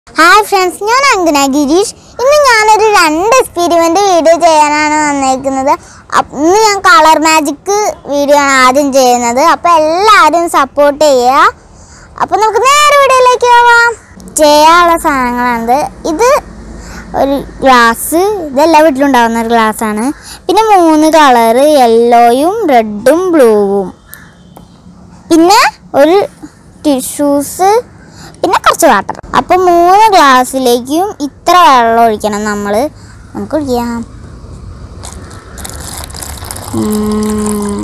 Hi friends ഞാൻ അങ്കന ഗിരീഷ് ഇന്ന് ഞാനൊരു രണ്ട് എക്സ്പെരിമെൻ്റ് വീഡിയോ ചെയ്യാനാണ് വന്നേക്കുന്നത് അപ്പ് ഇന്ന് ഞാൻ കളർ മാജിക് വീഡിയോ ആണ് ആദ്യം ചെയ്യുന്നത് അപ്പോൾ എല്ലാവരും സപ്പോർട്ട് ചെയ്യുക അപ്പോൾ നമുക്ക് നേരെ വീഡിയോയിലേക്ക് പോവാം ചെയ്യാനുള്ള സാധനങ്ങളാണിത് ഇത് ഒരു ഗ്ലാസ് ഇതെല്ലാ വീട്ടിലും ഉണ്ടാകുന്ന ഒരു ഗ്ലാസ്സാണ് പിന്നെ മൂന്ന് കളറ് യെല്ലോയും റെഡും ബ്ലൂവും പിന്നെ ഒരു ടിഷ്യൂസ് പിന്നെ കുറച്ച് വാട്ടർ അപ്പം മൂന്ന് ഗ്ലാസ്സിലേക്കും ഇത്ര വെള്ളം ഒഴിക്കണം നമ്മൾ നമുക്ക് ഒഴിക്കാം ഉം.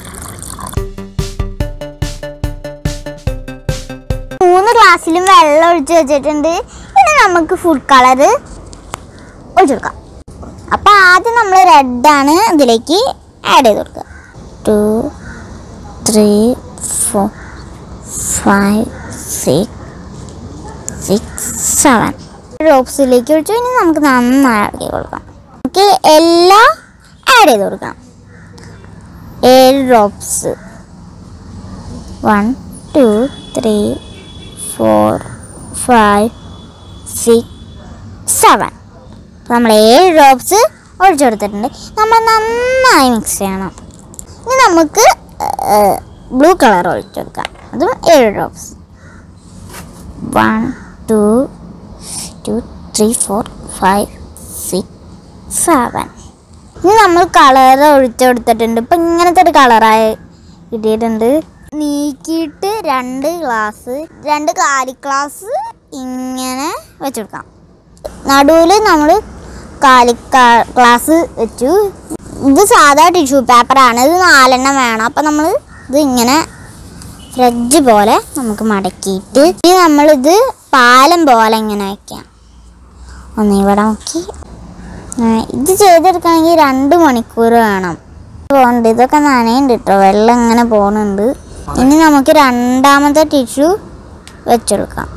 മൂന്ന് ഗ്ലാസ്സിലും വെള്ളം ഒഴിച്ച് വെച്ചിട്ടുണ്ട് ഇനി നമുക്ക് ഫുഡ് കളറ് ഒഴിച്ചു കൊടുക്കാം അപ്പം ആദ്യം നമ്മൾ റെഡാണ് ഇതിലേക്ക് ആഡ് ചെയ്ത് കൊടുക്കുക two three four five six six seven ഡ്രോപ്സിലേക്ക് ഒഴിച്ചു ഇനി നമുക്ക് നന്നായി ഇളക്കി കൊടുക്കാം നമുക്ക് എല്ലാം ആഡ് ചെയ്ത് കൊടുക്കാം ഏഴ് drops one two three four five six seven നമ്മൾ ഏഴ് ഡ്രോപ്സ് ഒഴിച്ചു കൊടുത്തിട്ടുണ്ട് നമ്മൾ നന്നായി മിക്സ് ചെയ്യണം ഇനി നമുക്ക് ബ്ലൂ കളർ ഒഴിച്ചു കൊടുക്കാം അതും ഏഴ് drops one two two three four five six seven ഇനി നമ്മൾ കളർ ഒഴിച്ചു കൊടുത്തിട്ടുണ്ട് ഇപ്പം ഇങ്ങനത്തെ ഒരു കളറായി കിട്ടിയിട്ടുണ്ട് നീക്കിയിട്ട് രണ്ട് ഗ്ലാസ് രണ്ട് കാലി ഗ്ലാസ് ഇങ്ങനെ വെച്ച് കൊടുക്കാം നടുവിൽ നമ്മൾ കാലി ഗ്ലാസ് വെച്ചു ഇത് സാധാ ടിഷ്യൂ പേപ്പറാണ് ഇത് നാലെണ്ണം വേണം അപ്പം നമ്മൾ ഇത് ഇങ്ങനെ ഫ്രിഡ്ജ് പോലെ നമുക്ക് മടക്കിയിട്ട് ഇനി നമ്മളിത് പാലം പോലെ ഇങ്ങനെ വയ്ക്കാം ഒന്ന് ഇവിടെ നോക്കി ആ, ഇത് ചെയ്തെടുക്കണമെങ്കിൽ രണ്ട് മണിക്കൂർ വേണം പോകണ്ട് ഇതൊക്കെ നനയുണ്ട് കേട്ടോ വെള്ളം ഇങ്ങനെ പോകുന്നുണ്ട് ഇനി നമുക്ക് രണ്ടാമത്തെ ടിഷ്യൂ വെച്ചെടുക്കാം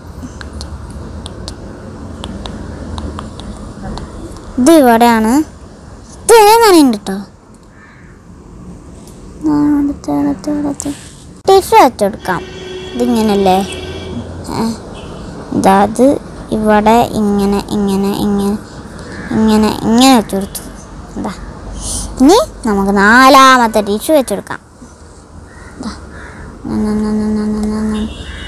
ഇത് ഇവിടെയാണ് ഇത് നനയുണ്ട് കേട്ടോ ടിഷ്യൂ വെച്ചെടുക്കാം ഇതിങ്ങനല്ലേ ഏ, ഇതാ അത് ഇവിടെ ഇങ്ങനെ ഇങ്ങനെ ഇങ്ങനെ ഇങ്ങനെ ഇങ്ങനെ വെച്ചെടുത്തു എന്താ ഇനി നമുക്ക് നാലാമത്തെ ടിഷ്യൂ വെച്ചെടുക്കാം ദാ. ന, ന, ന, ന, ന, ന, ന, ന.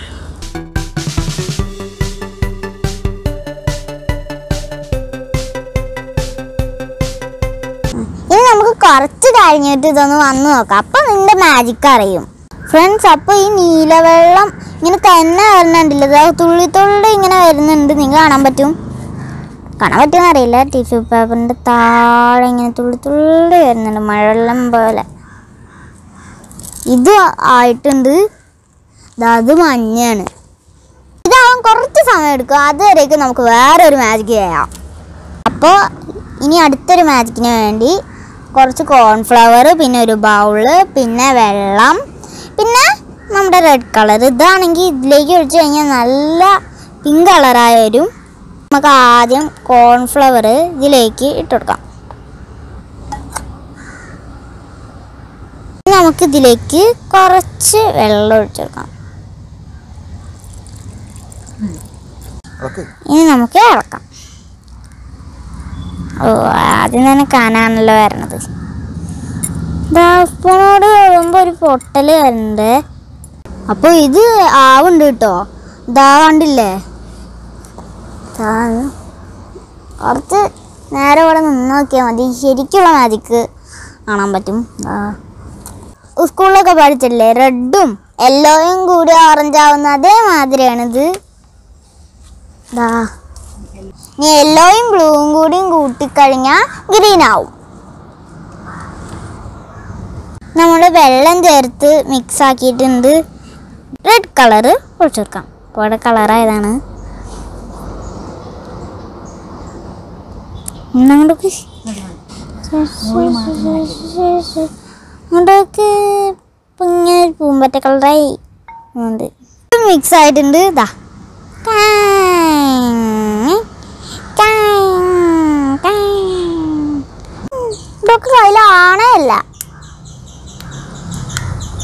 ഇനി നമുക്ക് കുറച്ച് കഴിഞ്ഞിട്ട് ഇതൊന്ന് വന്ന് നോക്കാം അപ്പൊ നിന്റെ മാജിക് അറിയും ഫ്രണ്ട്സ് അപ്പൊ ഈ നീലവെള്ളം ഇങ്ങനെ തന്നെ വരുന്നുണ്ടല്ലോ ഇതാ തുള്ളി തുള്ളി ഇങ്ങനെ വരുന്നുണ്ട് നിങ്ങൾക്ക് കാണാൻ പറ്റും കാണാൻ പറ്റുമെന്ന് അറിയില്ല ടിഷ്യൂ പേപ്പറിന്റെ താഴെ ഇങ്ങനെ തുള്ളി തുള്ളി വരുന്നുണ്ട് മഴവെള്ളം പോലെ ഇത് ആയിട്ടുണ്ട് ദാ അത് മഞ്ഞാണ് ഇതാവാൻ കുറച്ച് സമയം എടുക്കും അതുവരേക്കും നമുക്ക് വേറെ ഒരു മാജിക് ചെയ്യാം അപ്പോൾ ഇനി അടുത്തൊരു മാജിക്കിന് വേണ്ടി കുറച്ച് കോൺഫ്ലവർ പിന്നെ ഒരു ബൗള് പിന്നെ വെള്ളം പിന്നെ നമ്മുടെ റെഡ് കളർ ഇതാണെങ്കിൽ ഇതിലേക്ക് ഒഴിച്ച് കഴിഞ്ഞാൽ നല്ല പിങ്ക് കളറായി വരും നമുക്ക് ആദ്യം കോൺഫ്ലവർ ഇതിലേക്ക് ഇട്ട് കൊടുക്കാം ഇനി നമുക്ക് ഇതിലേക്ക് കുറച്ച് വെള്ളം ഒഴിച്ചു കൊടുക്കാം ഓക്കെ ഇനി നമുക്ക് ഇളക്കാം ഓ ആദ്യം തന്നെ കാണാണല്ലോ വരണത് ദാ സ്പൂണോട് വരുമ്പോൾ ഒരു പൊട്ടൽ വരുന്നുണ്ട് അപ്പോൾ ഇത് ആവുണ്ട് കേട്ടോ ഇതാ കണ്ടില്ലേ ദാ ഇത്. കുറച്ച് നേരെ ഇവിടെ നിന്ന് നോക്കിയാൽ മതി ശരിക്കുള്ള മാജിക്ക് കാണാൻ പറ്റും ദാ. സ്കൂളിലൊക്കെ പഠിച്ചില്ലേ റെഡും യെല്ലോയും കൂടി ഓറഞ്ച് ആവുന്ന അതേമാതിരിയാണിത് ദാ ഇനി യെല്ലോയും ബ്ലൂവും കൂടിയും കൂട്ടിക്കഴിഞ്ഞാൽ ഗ്രീൻ ആവും നമ്മൾ വെള്ളം ചേർത്ത് മിക്സ് ആക്കിയിട്ടുണ്ട് റെഡ് കളറ് ഒഴിച്ചു കൊടുക്കാം അപ്പോൾ ഇവിടെ കളറായതാണ് അങ്ങോട്ടേക്ക് അങ്ങോട്ടേക്ക് ഇപ്പം ഇങ്ങനെ ഒരു പൂമ്പറ്റ കളറായി ഉണ്ട് മിക്സ് ആയിട്ടുണ്ട് ഇതാ ടാങ്. ടാങ്. ടാങ്. ഇതൊക്കെ കയ്യിലാണേ അല്ല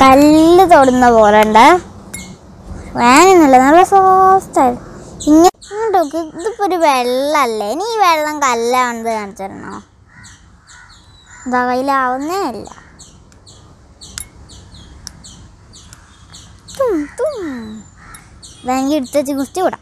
കല്ല് തൊടുന്ന പോലെ ഉണ്ട് വേനൊന്നുമില്ല നല്ല സോഫ്റ്റ് ആയി ഇങ്ങനെ നോക്ക് ഇതിപ്പോ ഒരു വെള്ളല്ലേ ഇനി ഈ വെള്ളം കല്ലാണെന്ന് കാണിച്ചിരണോ എന്താ കയ്യിലാവുന്നേ അല്ല തും, തും. വേണമെങ്കിൽ എടുത്ത് വെച്ച് കുസ്തി വിടാം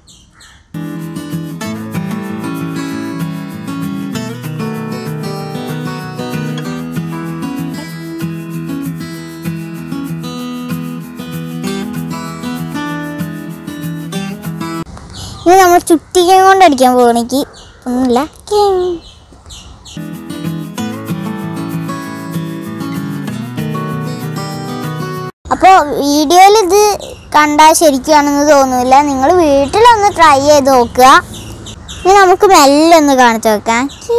ഇനി നമ്മൾ ചുറ്റികം കൊണ്ട് അടിക്കാൻ പോകണമെങ്കിൽ ഒന്നുമില്ല കിങ്. അപ്പോൾ വീഡിയോയിൽ ഇത് കണ്ടാൽ ശരിക്കുവാണെന്ന് തോന്നുന്നില്ല നിങ്ങൾ വീട്ടിലൊന്ന് ട്രൈ ചെയ്ത് നോക്കുക ഇനി നമുക്ക് മെല്ലെ ഒന്ന് കാണിച്ചു നോക്കാം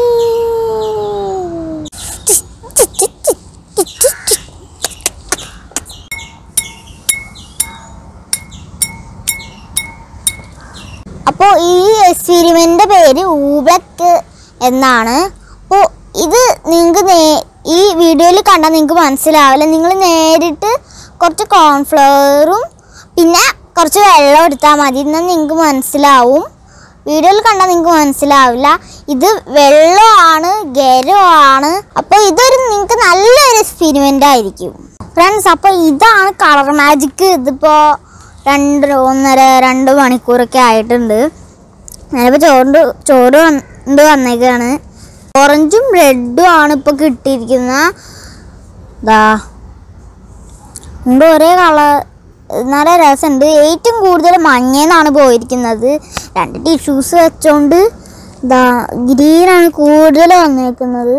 അപ്പോൾ ഈ എക്സ്പീരിമെൻ്റിൻ്റെ പേര് ഊബ്ലക്ക് എന്നാണ് അപ്പോൾ ഇത് നിങ്ങൾക്ക് നേ ഈ വീഡിയോയിൽ കണ്ടാൽ നിങ്ങൾക്ക് മനസ്സിലാവില്ല നിങ്ങൾ നേരിട്ട് കുറച്ച് കോൺഫ്ലവറും പിന്നെ കുറച്ച് വെള്ളം എടുത്താൽ മതി എന്നാൽ നിങ്ങൾക്ക് മനസ്സിലാവും വീഡിയോയിൽ കണ്ടാൽ നിങ്ങൾക്ക് മനസ്സിലാവില്ല ഇത് വെള്ളമാണ് ഗരമാണ് അപ്പോൾ ഇതൊരു നിങ്ങൾക്ക് നല്ലൊരു എക്സ്പീരിമെൻ്റ് ആയിരിക്കും ഫ്രണ്ട്സ് അപ്പോൾ ഇതാണ് കളർ മാജിക്ക് ഇതിപ്പോൾ രണ്ട് ഒന്നര രണ്ട് മണിക്കൂറൊക്കെ ആയിട്ടുണ്ട് ഞാനിപ്പോൾ ചോറ് ചോറ് കൊണ്ട് വന്നേക്കാണ് ഓറഞ്ചും റെഡും ആണ് ഇപ്പോൾ കിട്ടിയിരിക്കുന്ന ദാ ഉണ്ട് ഒരേ കളർ നല്ല രസമുണ്ട് ഏറ്റവും കൂടുതൽ മഞ്ഞേന്നാണ് പോയിരിക്കുന്നത് രണ്ട് ടിഷ്യൂസ് വെച്ചോണ്ട് ദാ ഗ്രീനാണ് കൂടുതൽ വന്നേക്കുന്നത്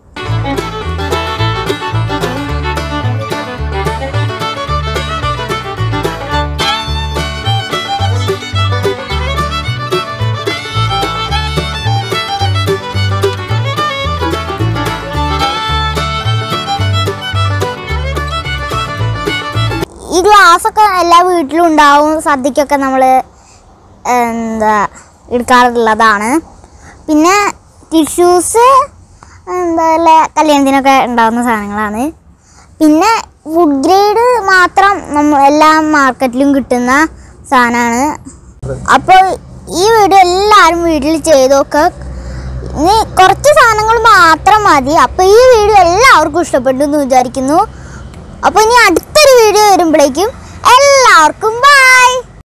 ഈ ഗ്ലാസ് ഒക്കെ എല്ലാ വീട്ടിലും ഉണ്ടാവും സദ്യക്കൊക്കെ നമ്മൾ എന്താ എടുക്കാറുള്ളതാണ് പിന്നെ ടിഷ്യൂസ് എന്താ അല്ലേ കല്യാണത്തിനൊക്കെ ഉണ്ടാകുന്ന സാധനങ്ങളാണ് പിന്നെ ഫുഡ് ഗ്രേഡ് മാത്രം നമ്മൾ എല്ലാ മാർക്കറ്റിലും കിട്ടുന്ന സാധനമാണ് അപ്പോൾ ഈ വീഡിയോ എല്ലാവരും വീട്ടിൽ ചെയ്ത് നോക്കുക ഇനി കുറച്ച് സാധനങ്ങൾ മാത്രം മതി അപ്പോൾ ഈ വീഡിയോ എല്ലാവർക്കും ഇഷ്ടപ്പെട്ടു എന്ന് വിചാരിക്കുന്നു അപ്പോൾ ഇനി അടുത്തൊരു വീഡിയോ വരുമ്പോഴേക്കും എല്ലാവർക്കും ബൈ